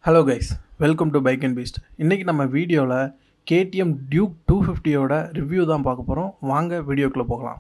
hello guys welcome to bike and beast இன்றைக்கி நம்ம வீடியோவில் கேடிஎம் டியூக் டூ ஃபிஃப்டியோட ரிவ்யூ தான் பார்க்க போகிறோம் வாங்க வீடியோக்குள்ளே போகலாம்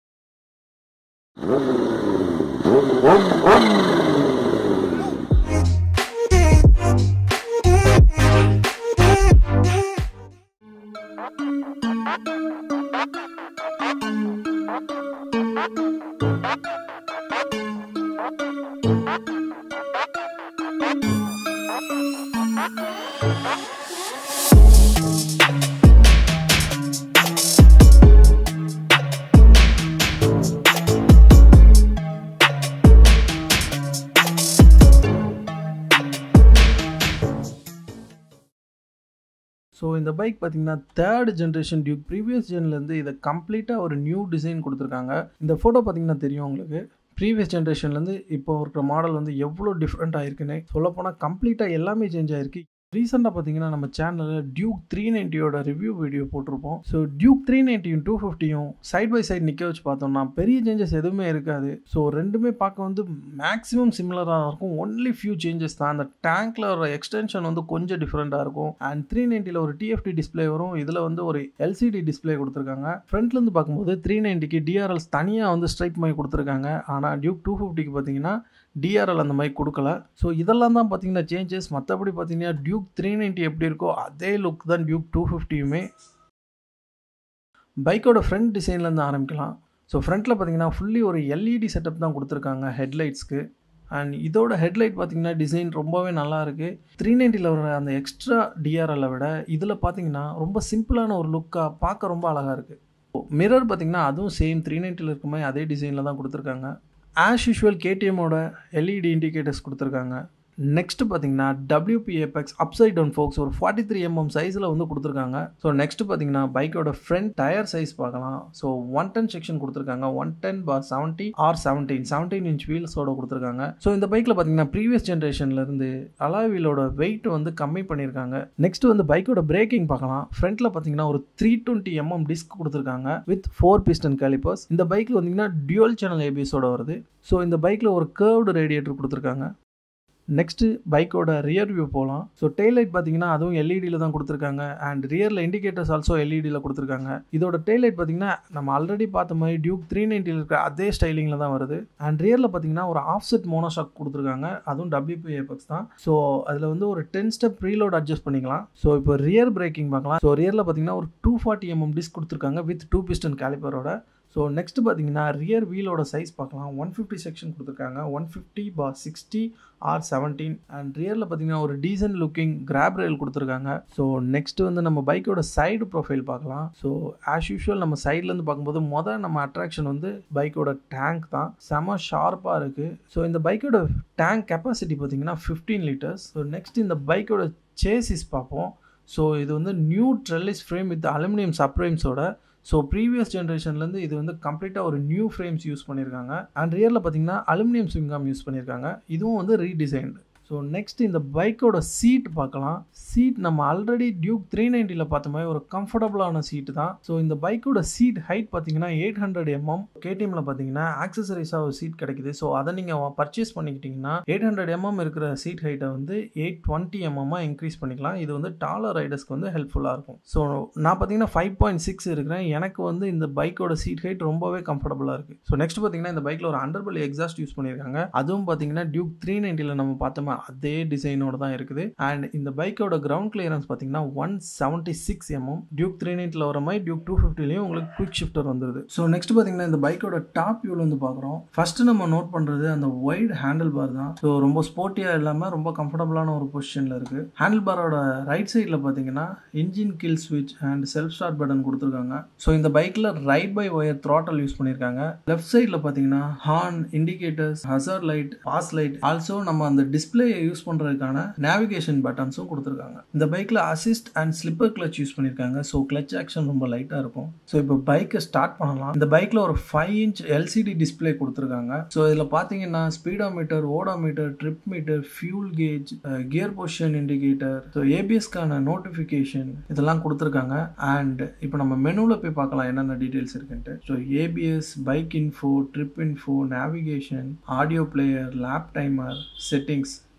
ஸோ இந்த பைக் பார்த்தீங்கன்னா தேர்ட் ஜென்ரேஷன் டியூக் ப்ரீவியஸ் ஜென்லேருந்து இதை கம்ப்ளீட்டாக ஒரு நியூ டிசைன் கொடுத்துருக்காங்க இந்த ஃபோட்டோ பார்த்தீங்கன்னா தெரியும் உங்களுக்கு ப்ரீவியஸ் ஜென்ரேஷன்லேருந்து இப்போ இருக்கிற மாடல் வந்து எவ்வளோ டிஃப்ரெண்ட் ஆயிருக்குன்னு சொல்லப்போனால் கம்ப்ளீட்டாக எல்லாமே சேஞ்ச் ஆயிருக்கு ரீசெண்டாக பார்த்தீங்கன்னா நம்ம சேனலில் டியூக் த்ரீ நைன்ட்டியோட ரிவ்யூ வீடியோ போட்டிருப்போம் ஸோ டியூக் த்ரீ நைன்ட்டியும் டூ ஃபிஃப்டியும் சைட் பை சைட் நிற்க வச்சு பார்த்தோம்னா பெரிய சேஞ்சஸ் எதுவுமே இருக்காது ஸோ ரெண்டுமே பார்க்க வந்து மேக்ஸிமம் சிமிலராக இருக்கும் ஒன்லி ஃபியூ சேஞ்சஸ் தான் அந்த டேங்க்கில் ஒரு எக்ஸ்டென்ஷன் வந்து கொஞ்சம் டிஃப்ரெண்ட்டாக இருக்கும் அண்ட் த்ரீ நைன்ட்டியில் ஒரு டிஎஃப்டி டிஸ்பிளே வரும் இதில் வந்து ஒரு எல்சிடி டிஸ்பிளே கொடுத்துருக்காங்க ஃப்ரண்ட்லேருந்து பார்க்கும்போது த்ரீ நைன்ட்டிக்கு டிஆர்எல்ஸ் தனியாக வந்து ஸ்ட்ரைப் மாதிரி கொடுத்துருக்காங்க ஆனால் டியூக் டூ ஃபிஃப்டிக்கு பார்த்தீங்கன்னா டிஆர்எல் அந்த மாதிரி கொடுக்கல ஸோ இதெல்லாம் தான் பார்த்தீங்கன்னா சேஞ்சஸ் மற்றபடி பார்த்தீங்கன்னா டியூக் த்ரீ நைன்ட்டி எப்படி இருக்கோ அதே லுக் தான் டியூக் டூ ஃபிஃப்டியுமே பைக்கோட ஃப்ரண்ட் டிசைன்லேருந்து ஆரம்பிக்கலாம் ஸோ ஃப்ரண்ட்டில் பார்த்தீங்கன்னா ஃபுல்லி ஒரு எல்இடி செட்டப் தான் கொடுத்துருக்காங்க ஹெட்லைட்ஸ்க்கு அண்ட் இதோட ஹெட்லைட் பார்த்தீங்கன்னா டிசைன் ரொம்பவே நல்லா இருக்குது த்ரீ நைன்ட்டியில் வர அந்த எக்ஸ்ட்ரா டிஆர்எல்லை விட இதில் பார்த்தீங்கன்னா ரொம்ப சிம்பிளான ஒரு லுக்காக பார்க்க ரொம்ப அழகாக இருக்குது மிரர் பார்த்தீங்கன்னா அதுவும் சேம் த்ரீ நைன்ட்டியில் இருக்க மாதிரி அதே டிசைனில் தான் கொடுத்துருக்காங்க ஆஸ் யூஷுவல் கேடிஎம்மோட எல்இடி இண்டிகேட்டர்ஸ் கொடுத்துருக்காங்க நெக்ஸ்ட் பார்த்தீங்கன்னா WP Apex upside down forks ஒரு ஃபார்ட்டி த்ரீ எம்எம் சைஸில் வந்து கொடுத்துருக்காங்க ஸோ நெக்ஸ்ட் பார்த்தீங்கன்னா பைக்கோட ஃப்ரண்ட் டயர் சைஸ் பார்க்கலாம் ஸோ ஒன் டென் செக்ஷன் கொடுத்துருக்காங்க one ten bar seventy R seventeen seventeen inch வீல்ஸோட கொடுத்துருக்காங்க ஸோ இந்த பைக்கில் பார்த்தீங்கன்னா ப்ரீவியஸ் ஜென்ரேஷன்லேருந்து அலாய் வீலோட வெயிட் வந்து கம்மி பண்ணியிருக்காங்க நெக்ஸ்ட் வந்து பைக்கோட பிரேக்கிங் பார்க்கலாம் ஃப்ரண்ட்டில் பார்த்தீங்கன்னா ஒரு த்ரீ டுவெண்ட்டி எம்எம் டிஸ்க் கொடுத்துருக்காங்க வித் ஃபோர் பிஸ்டன் கேலிப்பர்ஸ் இந்த பைக்கில் பார்த்தீங்கன்னா டியூவல் சேனல் ஏபிஎஸோட வருது ஸோ இந்த பைக்கில் ஒரு கேர்வ்டு ரேடியேட்டர் கொடுத்துருக்காங்க நெக்ஸ்ட்டு பைக்கோட ரியர் வியூ போகலாம் ஸோ டெய்ல் லைட் பார்த்தீங்கன்னா அதுவும் எல்இடியில் தான் கொடுத்துருக்காங்க அண்ட் ரியரில் இண்டிகேட்டர்ஸ் ஆல்சோ எல்இடியில் கொடுத்துருக்காங்க இதோட டெய்ல் லைட் பார்த்தீங்கன்னா நம்ம ஆல்ரெடி பார்த்த மாதிரி டியூக் த்ரீ நைன்ட்டியில் இருக்கிற அதே ஸ்டைலிங்கில் தான் வருது அண்ட் ரியரில் பார்த்தீங்கன்னா ஒரு ஆஃப் செட் மோனோஷாக் கொடுத்துருக்காங்க அதுவும் டபிள்யூபி ஏபெக்ஸ் தான் ஸோ அதில் வந்து ஒரு டென் ஸ்டெப் ப்ரீலோட் அட்ஜஸ்ட் பண்ணிக்கலாம் ஸோ இப்போ ரியர் பிரேக்கிங் பார்க்கலாம் ஸோ ரியரில் பார்த்தீங்கன்னா ஒரு டூ ஃபார்ட்டி எம்எம் டிஸ்க் கொடுத்துருக்காங்க வித் டூ பிஸ்டன் கேலிப்பரோட ஸோ நெக்ஸ்ட் பார்த்தீங்கன்னா ரியர் வீலோட சைஸ் பார்க்கலாம் ஒன் ஃபிஃப்டி செக்ஷன் கொடுத்துருக்காங்க one fifty bar sixty R seventeen and ரியரில் பார்த்தீங்கன்னா ஒரு டீசன்ட் லுக்கிங் கிராப் ரயில் கொடுத்துருக்காங்க ஸோ நெக்ஸ்ட் வந்து நம்ம பைக்கோட சைடு ப்ரொஃபைல் பார்க்கலாம் ஸோ ஆஸ் யூஷுவல் நம்ம சைட்லேருந்து பார்க்கும்போது மொதல் நம்ம அட்ராக்ஷன் வந்து பைக்கோட டேங்க் தான் செம ஷார்ப்பாக இருக்குது ஸோ இந்த பைக்கோட டேங்க் கெப்பாசிட்டி பார்த்தீங்கன்னா ஃபிஃப்டீன் லிட்டர்ஸ் ஸோ நெக்ஸ்ட் இந்த பைக்கோட சேசிஸ் பார்ப்போம் ஸோ இது வந்து new trellis frame with aluminium சப்ரைம்ஸோட ஸோ ப்ரீவியஸ் ஜென்ரேஷன்லேருந்து இது வந்து கம்ப்ளீட்டாக ஒரு நியூ ஃப்ரேம்ஸ் யூஸ் பண்ணியிருக்காங்க அண்ட் ரியரில் பார்த்தீங்கன்னா அலுமினியம் ஸ்விங்காம் யூஸ் பண்ணியிருக்காங்க இதுவும் வந்து ரீடிசைன்டு ஸோ நெக்ஸ்ட் இந்த பைக்கோட சீட் பார்க்கலாம் சீட் நம்ம ஆல்ரெடி டியூக் த்ரீ நைன்ட்டியில் பார்த்த மாதிரி ஒரு கம்ஃபர்டபுளான சீட்டு தான் ஸோ இந்த பைக்கோட சீட் ஹைட் பார்த்தீங்கன்னா எயிட் ஹண்ட்ரட் எம்எம் கேடிஎம்ல பார்த்தீங்கன்னா ஆக்சசரிஸாக ஒரு சீட் கிடைக்குது ஸோ அதை நீங்கள் பர்ச்சேஸ் பண்ணிக்கிட்டிங்கன்னா எயிட் ஹண்ட்ரட் எம்எம் இருக்கிற சீட் ஹைட்டை வந்து எயிட் டுவெண்ட்டி எம்எம்மாக இன்க்ரீஸ் பண்ணிக்கலாம் இது வந்து டாலர் ரைடர்ஸ்க்கு வந்து ஹெல்ப்ஃபுல்லாக இருக்கும் ஸோ நான் பார்த்தீங்கன்னா ஃபைவ் பாயிண்ட் சிக்ஸ் இருக்கிறேன் எனக்கு வந்து இந்த பைக்கோட சீட் ஹைட் ரொம்பவே கம்ஃபர்டபுளாக இருக்குது ஸோ நெக்ஸ்ட் பார்த்தீங்கன்னா இந்த பைக்கில் ஒரு அண்டர்பல் எக்ஸாஸ்ட் யூஸ் பண்ணியிருக்காங்க அதுவும் பார்த்தீங்கன்னா டியூக் த்ரீ நைன்ட்டியில் நம்ம பார்த்தோமா அதே டிசைனோட தான் இருக்குது அண்ட் இந்த பைக்கோட கிரவுண்ட் கிளியரன்ஸ் பார்த்தீங்கன்னா one seventy six mm Duke three நைன்ட்டில் வர மாதிரி டியூக் டூ ஃபிஃப்டிலையும் உங்களுக்கு குவிக் ஷிஃப்டர் வந்துருது ஸோ நெக்ஸ்ட் பார்த்தீங்கன்னா இந்த பைக்கோட டாப் வியூவில் வந்து பார்க்குறோம் ஃபர்ஸ்ட் நம்ம நோட் பண்ணுறது அந்த ஒய்டு ஹேண்டில் பார் தான் ஸோ ரொம்ப ஸ்போர்ட்டியாக இல்லாமல் ரொம்ப கம்ஃபர்டபுளான ஒரு பொசிஷனில் இருக்குது ஹேண்டில் பாரோட ரைட் சைடில் பார்த்தீங்கன்னா இன்ஜின் கில் ஸ்விட்ச் அண்ட் செல்ஃப் ஸ்டார்ட் பட்டன் கொடுத்துருக்காங்க ஸோ இந்த பைக்கில் ride by wire throttle use பண்ணியிருக்காங்க லெஃப்ட் சைடில் பார்த்தீங்கன்னா horn indicators hazard light pass light also நம்ம அந்த டிஸ்பிளே யூஸ் பண்ணுறதுக்கான நேவிகேஷன் பட்டன்ஸும் கொடுத்துருக்காங்க இந்த பைக்கில் assist and slipper clutch use பண்ணியிருக்காங்க ஸோ கிளச் ஆக்ஷன் ரொம்ப லைட்டாக இருக்கும் ஸோ இப்போ பைக்கை ஸ்டார்ட் பண்ணலாம் இந்த பைக்கில் ஒரு ஃபைவ் இன்ச் எல்சிடி டிஸ்பிளே கொடுத்துருக்காங்க ஸோ இதில் பார்த்தீங்கன்னா speedometer odometer trip meter fuel gauge gear position indicator so ஏபிஎஸ்க்கான நோட்டிஃபிகேஷன் இதெல்லாம் கொடுத்துருக்காங்க அண்ட் இப்போ நம்ம மெனுவில் போய் பார்க்கலாம் என்னென்ன டீட்டெயில்ஸ் இருக்குன்ட்டு so ABS bike info trip info navigation audio player lap timer settings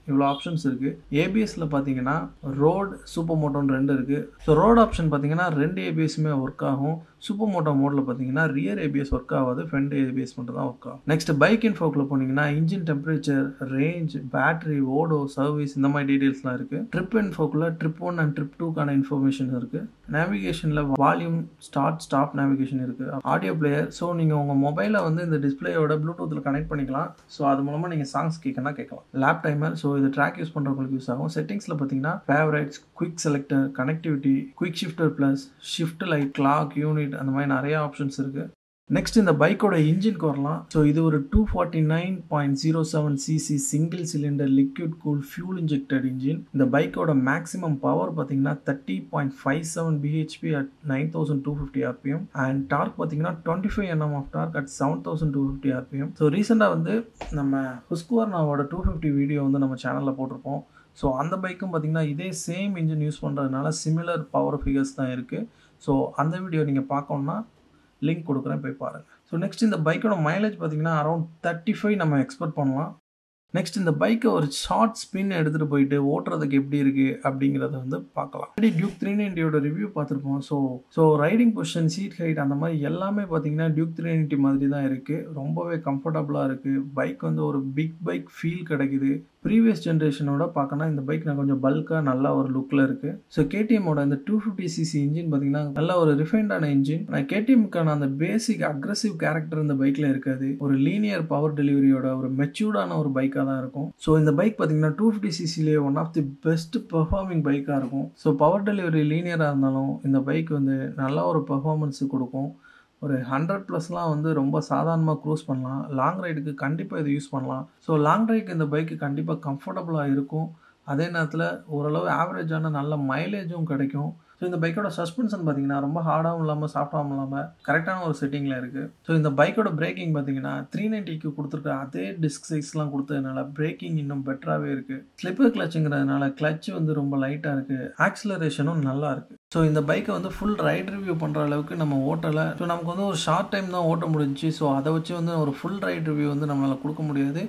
இவ்வளோ ஆப்ஷன்ஸ் இருக்குது ஏபிஎஸ்ல பார்த்தீங்கன்னா ரோட் சூப்பர் மோட்டோன்னு ரெண்டு இருக்குது ஸோ ரோட் ஆப்ஷன் பார்த்தீங்கன்னா ரெண்டு ஏபிஎஸ்மே ஒர்க் ஆகும் சூப்பர் மோட்டோ மோடில் பார்த்தீங்கன்னா ரியர் ஏபிஎஸ் ஒர்க் ஆகாது ஃப்ரண்ட் ஏபிஎஸ் மட்டும் தான் ஒர்க் ஆகும் நெக்ஸ்ட் பைக் இன்ஃபோக்கில் போனீங்கன்னா engine temperature range battery odo service இந்த மாதிரி டீடைல்ஸ்லாம் இருக்குது ட்ரிப் இன்ஃபோக்கில் ட்ரிப் ஒன் அண்ட் ட்ரிப் டூக்கான இன்ஃபர்மேஷன் இருக்குது நேவிகேஷனில் வால்யூம் ஸ்டார்ட் ஸ்டாப் நேவிகேஷன் இருக்குது ஆடியோ பிளேயர் ஸோ நீங்கள் உங்கள் மொபைலை வந்து இந்த டிஸ்பிளேயோட ப்ளூடூத்தில் கனெக்ட் பண்ணிக்கலாம் ஸோ அது மூலமாக நீங்கள் சாங்ஸ் கேட்கனா கேட்கலாம் லேப் டைமர் ஸோ இது ட்ராக் யூஸ் பண்ணுறவங்களுக்கு யூஸ் ஆகும் செட்டிங்ஸில் பார்த்தீங்கன்னா favourites quick selector connectivity quick shifter plus shift light clock unit அந்த மாதிரி நிறைய ஆப்ஷன்ஸ் இருக்குது நெக்ஸ்ட் இந்த பைக்கோட இன்ஜின்க்கு வரலாம் ஸோ இது ஒரு two forty nine point zero seven cc single cylinder liquid cool fuel injected engine இந்த பைக்கோட மேக்ஸிமம் பவர் பார்த்தீங்கன்னா தேர்ட்டி பாயிண்ட் ஃபைவ் செவன் பிஹெச்பி at nine thousand two fifty rpm and torque பார்த்தீங்கன்னா twenty five Nm of torque at seven thousand two fifty rpm so ரீசெண்டாக வந்து நம்ம ஹுஸ்குவர்னாவோட two fifty video வந்து நம்ம சேனலில் போட்டிருப்போம் ஸோ அந்த பைக்கும் பார்த்தீங்கன்னா இதே சேம் இன்ஜின் யூஸ் பண்ணுறதுனால சிமிலர் பவர் ஃபிகர்ஸ் தான் இருக்குது ஸோ அந்த வீடியோ நீங்கள் பார்க்கணுன்னா லிங்க் கொடுக்குறேன் போய் பாருங்கள் ஸோ நெக்ஸ்ட் இந்த பைக்கோட மைலேஜ் பார்த்தீங்கன்னா அரௌண்ட் தேர்ட்டி ஃபைவ் நம்ம எக்ஸ்பெக்ட் பண்ணலாம் நெக்ஸ்ட் இந்த பைக்கை ஒரு ஷார்ட் ஸ்பின் எடுத்துகிட்டு போயிட்டு ஓட்டுறதுக்கு எப்படி இருக்குது அப்படிங்கிறத வந்து பார்க்கலாம் ஆல்ரெடி டியூக் த்ரீ நைன்ட்டியோட ரிவ்யூ பார்த்துருப்போம் so so riding position seat height அந்த மாதிரி எல்லாமே பார்த்தீங்கன்னா டியூக் த்ரீ நைன்ட்டி மாதிரி தான் இருக்குது ரொம்பவே கம்ஃபர்டபுளாக இருக்குது பைக் வந்து ஒரு பிக் பைக் ஃபீல் கிடைக்குது ப்ரீவியஸ் ஜென்ரேஷனோட பார்க்கனா இந்த பைக் நான் கொஞ்சம் பல்காக நல்ல ஒரு லுக்கில் இருக்குது ஸோ கேடிஎம்மோட இந்த டூ ஃபிஃப்டி சிசி இன்ஜின் பார்த்தீங்கன்னா நல்ல ஒரு ரிஃபைண்டான இன்ஜின் நான் கேடிஎம்க்கான அந்த பேசிக் அக்ரஸிவ் கேரக்டர் இந்த பைக்கில் இருக்காது ஒரு லீனியர் பவர் டெலிவரியோட ஒரு மெச்சூர்டான ஒரு பைக்காக தான் இருக்கும் ஸோ இந்த பைக் பார்த்தீங்கன்னா டூ ஃபிஃப்டி சிசிலே one of the best performing பைக்காக இருக்கும் ஸோ பவர் டெலிவரி லீனியராக இருந்தாலும் இந்த பைக் வந்து நல்ல ஒரு பெர்ஃபார்மன்ஸ் கொடுக்கும் ஒரு ஹண்ட்ரட் ப்ளஸ்லாம் வந்து ரொம்ப சாதாரணமாக க்ரூஸ் பண்ணலாம் லாங் ரைடுக்கு கண்டிப்பாக இது யூஸ் பண்ணலாம் ஸோ லாங் ரைடுக்கு இந்த பைக்கு கண்டிப்பாக கம்ஃபர்டபுளாக இருக்கும் அதே நேரத்தில் ஓரளவு ஆவரேஜான நல்ல மைலேஜும் கிடைக்கும் ஸோ இந்த பைக்கோட சஸ்பென்ஷன் பார்த்தீங்கன்னா ரொம்ப ஹார்டாகவும் இல்லாமல் சாஃப்டாகவும் இல்லாமல் கரெக்டான ஒரு செட்டிங்கில் இருக்குது ஸோ இந்த பைக்கோட பிரேக்கிங் பார்த்தீங்கன்னா த்ரீ நைன்ட்டிக்கு கொடுத்துருக்க அதே டிஸ்க் சைஸ்லாம் கொடுத்ததுனால பிரேக்கிங் இன்னும் பெட்டராகவே இருக்குது ஸ்லிப்பர் கிளச்சுங்கிறதுனால கிளச் வந்து ரொம்ப லைட்டாக இருக்குது ஆக்சிலரேஷனும் நல்லா இருக்குது ஸோ இந்த பைக்கை வந்து ஃபுல் ரைட் ரிவ்யூ பண்ணுற அளவுக்கு நம்ம ஓட்டலை ஸோ நமக்கு வந்து ஒரு ஷார்ட் டைம் தான் ஓட்ட முடிஞ்சுச்சு ஸோ அதை வச்சு வந்து ஒரு ஃபுல் ரைட் ரிவ்யூ வந்து நம்மளால் கொடுக்க முடியாது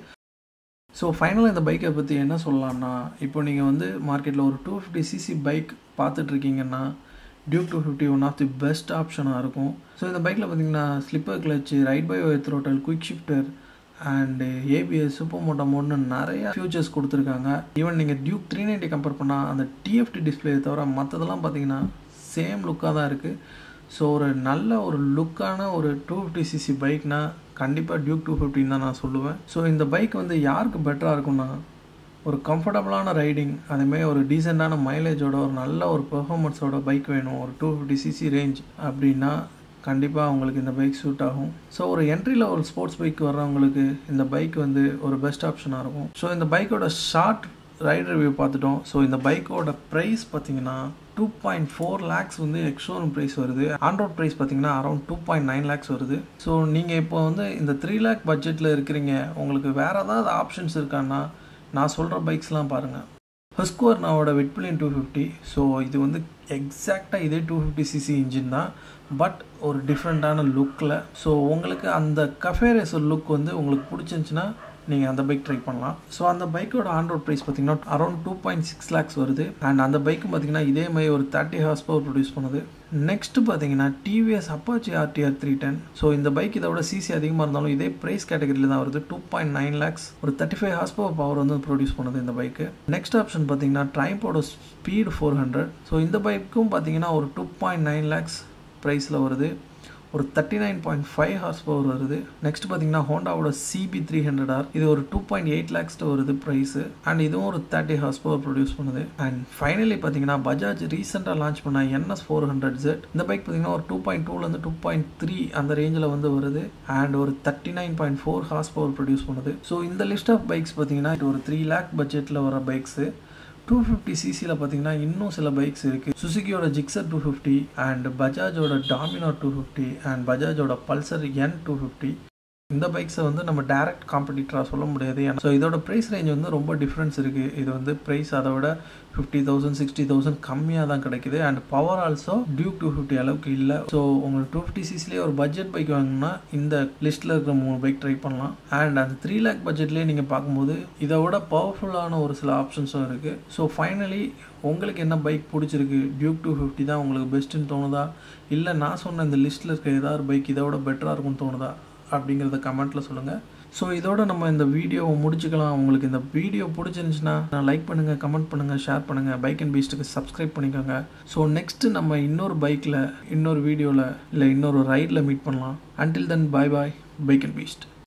ஸோ ஃபைனலாக இந்த பைக்கை பற்றி என்ன சொல்லலாம்னா இப்போ நீங்கள் வந்து மார்க்கெட்டில் ஒரு டூ ஃபிஃப்டி சிசி பைக் பார்த்துட்ருக்கீங்கன்னா Duke two fifty one of the best ஆப்ஷனாக இருக்கும் ஸோ இந்த பைக்கில் பார்த்தீங்கன்னா slipper clutch ride by wire throttle quick shifter and ABS super moto மோட்னு நிறைய ஃபியூச்சர்ஸ் கொடுத்துருக்காங்க ஈவன் நீங்கள் டியூக் த்ரீ நைன்ட்டி கம்பேர் பண்ணால் அந்த டிஎஃப்டி டிஸ்பிளே தவிர மற்றதெல்லாம் பார்த்தீங்கன்னா சேம் லுக்காக தான் இருக்குது ஸோ ஒரு நல்ல ஒரு லுக்கான ஒரு டூ ஃபிஃப்டி சிசி பைக்னால் கண்டிப்பாக டியூக் டூ ஃபிஃப்டின்னு தான் நான் சொல்லுவேன் ஸோ இந்த பைக் வந்து யாருக்கு பெட்டராக இருக்கும்னா ஒரு கம்ஃபர்டபுளான ரைடிங் அதேமாதிரி ஒரு டீசெண்டான மைலேஜோட ஒரு நல்ல ஒரு பெர்ஃபார்மன்ஸோட பைக் வேணும் ஒரு டூ ஃபிஃப்டி சிசி ரேஞ்ச் அப்படின்னா கண்டிப்பாக அவங்களுக்கு இந்த பைக் சூட் ஆகும் ஸோ ஒரு என்ட்ரி லெவல் ஸ்போர்ட்ஸ் பைக் வர்றவங்களுக்கு இந்த பைக் வந்து ஒரு பெஸ்ட் ஆப்ஷனாக இருக்கும் ஸோ இந்த பைக்கோட ஷார்ட் ரைட் ரிவ்யூ பார்த்துட்டோம் ஸோ இந்த பைக்கோட ப்ரைஸ் பார்த்தீங்கன்னா டூ பாயிண்ட் ஃபோர் லேக்ஸ் வந்து எக்ஷோரூம் ப்ரைஸ் வருது ஆண்ட்ராய்ட் ப்ரைஸ் பார்த்தீங்கன்னா around two point nine lakhs வருது ஸோ நீங்கள் இப்போ வந்து இந்த த்ரீ லேக் பட்ஜெட்டில் இருக்கிறீங்க உங்களுக்கு வேறு ஏதாவது ஆப்ஷன்ஸ் இருக்கான்னா நான் சொல்கிற பைக்ஸ்லாம் பாருங்கள் ஹஸ்குவர்னாவோட வெட்பிளியன் டூ ஃபிஃப்டி ஸோ இது வந்து எக்ஸாக்டாக இதே டூ ஃபிஃப்டி சிசி இன்ஜின் தான் பட் ஒரு டிஃப்ரெண்ட்டான லுக்கில் ஸோ உங்களுக்கு அந்த கஃபே ரேசர் லுக் வந்து உங்களுக்கு பிடிச்சிருந்துச்சின்னா நீங்கள் அந்த பைக் ட்ரை பண்ணலாம் ஸோ அந்த பைக்கோட ஆன்ரோட் ப்ரைஸ் பார்த்தீங்கன்னா around two point six lakhs வருது அண்ட் அந்த பைக்கும் பார்த்தீங்கன்னா இதே மாதிரி ஒரு தேர்ட்டி ஹார்ஸ் பவர் ப்ரொடியூஸ் பண்ணுது நெக்ஸ்ட் பார்த்தீங்கன்னா TVS Apache RTR three ten so இந்த பைக் இதோட சிசி அதிகமாக இருந்தாலும் இதே ப்ரைஸ் கேட்டகரியில் தான் வருது டூ பாயிண்ட் நைன் லேக்ஸ் ஒரு thirty five horse power power வந்து ப்ரொடியூஸ் பண்ணுது இந்த பைக்கு நெக்ஸ்ட் ஆப்ஷன் பார்த்தீங்கன்னா ட்ரைம்போட ஸ்பீடு ஃபோர் ஹண்ட்ரட் ஸோ இந்த பைக்கும் பார்த்தீங்கன்னா ஒரு டூ பாயிண்ட் நைன் லேக்ஸ் ப்ரைஸில் வருது ஒரு thirty nine point five horse power வருது நெக்ஸ்ட் பார்த்தீங்கன்னா ஹோண்டாவோட சிபி த்ரீ ஹண்ட்ரட் ஆர் இது ஒரு டூ பாயிண்ட் எயிட் லேக்ஸ்ட்டு வருது ப்ரைஸ் அண்ட் இதுவும் ஒரு தேர்ட்டி ஹார்ஸ் பவர் ப்ரொடியூஸ் பண்ணுது அண்ட் ஃபைனலி பார்த்தீங்கன்னா பஜாஜ் ரீசெண்டாக லான்ச் பண்ண என்எஸ் ஃபோர் ஹண்ட்ரட் ஜெட் இந்த பைக் பார்த்தீங்கன்னா ஒரு டூ பாயிண்ட் டூலேருந்து டூ பாயிண்ட் த்ரீ அந்த ரேஞ்சில் வந்து வருது அண்ட் ஒரு thirty nine point four horse power produce பண்ணுது ஸோ இந்த லிஸ்ட் ஆஃப் பைக்ஸ் பார்த்தீங்கன்னா இது ஒரு த்ரீ லேக் பட்ஜெட்டில் வர பைக்ஸு டூ ஃபிஃப்டி சிசியில் பார்த்தீங்கன்னா இன்னும் சில பைக்ஸ் இருக்குது சுசுக்கியோட ஜிக்ஸர் டூ ஃபிஃப்டி அண்ட் பஜாஜோட டாமினார் டூ ஃபிஃப்டி அண்ட் பஜாஜோட பல்சர் என் டூ ஃபிஃப்டி இந்த பைக்ஸை வந்து நம்ம டேரக்ட் காம்படிட்டராக சொல்ல முடியாது ஏன்னா ஸோ இதோட ப்ரைஸ் ரேஞ்ச் வந்து ரொம்ப டிஃப்ரென்ஸ் இருக்குது இது வந்து ப்ரைஸ் அதை விட ஃபிஃப்டி தௌசண்ட் சிக்ஸ்டி தௌசண்ட் கம்மியாக தான் கிடைக்குது and power also Duke two fifty அளவுக்கு இல்லை ஸோ உங்களுக்கு டூ ஃபிஃப்டி சிசிலேயே ஒரு பட்ஜெட் பைக் வாங்கினா இந்த லிஸ்ட்டில் இருக்கிற மூணு பைக் ட்ரை பண்ணலாம் அண்ட் அந்த த்ரீ லேக் பட்ஜெட்லேயே நீங்கள் பார்க்கும்போது இதை விட பவர்ஃபுல்லான ஒரு சில ஆப்ஷன்ஸும் இருக்குது ஸோ ஃபைனலி உங்களுக்கு என்ன பைக் பிடிச்சிருக்கு டியூக் டூ ஃபிஃப்டி தான் உங்களுக்கு பெஸ்ட்டுன்னு தோணுதா இல்லை நான் சொன்ன இந்த லிஸ்ட்டில் இருக்க ஏதாவது பைக் இதை விட பெட்டராக இருக்கும்னு தோணுதா அப்படிங்கிறத கமெண்ட்டில் சொல்லுங்கள் ஸோ இதோட நம்ம இந்த வீடியோவை முடிச்சுக்கலாம் உங்களுக்கு இந்த வீடியோ பிடிச்சிருந்துச்சுன்னா நான் லைக் பண்ணுங்கள் கமெண்ட் பண்ணுங்கள் ஷேர் பண்ணுங்கள் பைக் அண்ட் பீஸ்ட்டுக்கு சப்ஸ்கிரைப் பண்ணிக்கோங்க ஸோ நெக்ஸ்ட்டு நம்ம இன்னொரு பைக்கில் இன்னொரு வீடியோவில் இல்லை இன்னொரு ரைடில் மீட் பண்ணலாம் until then bye bye Bike and Beast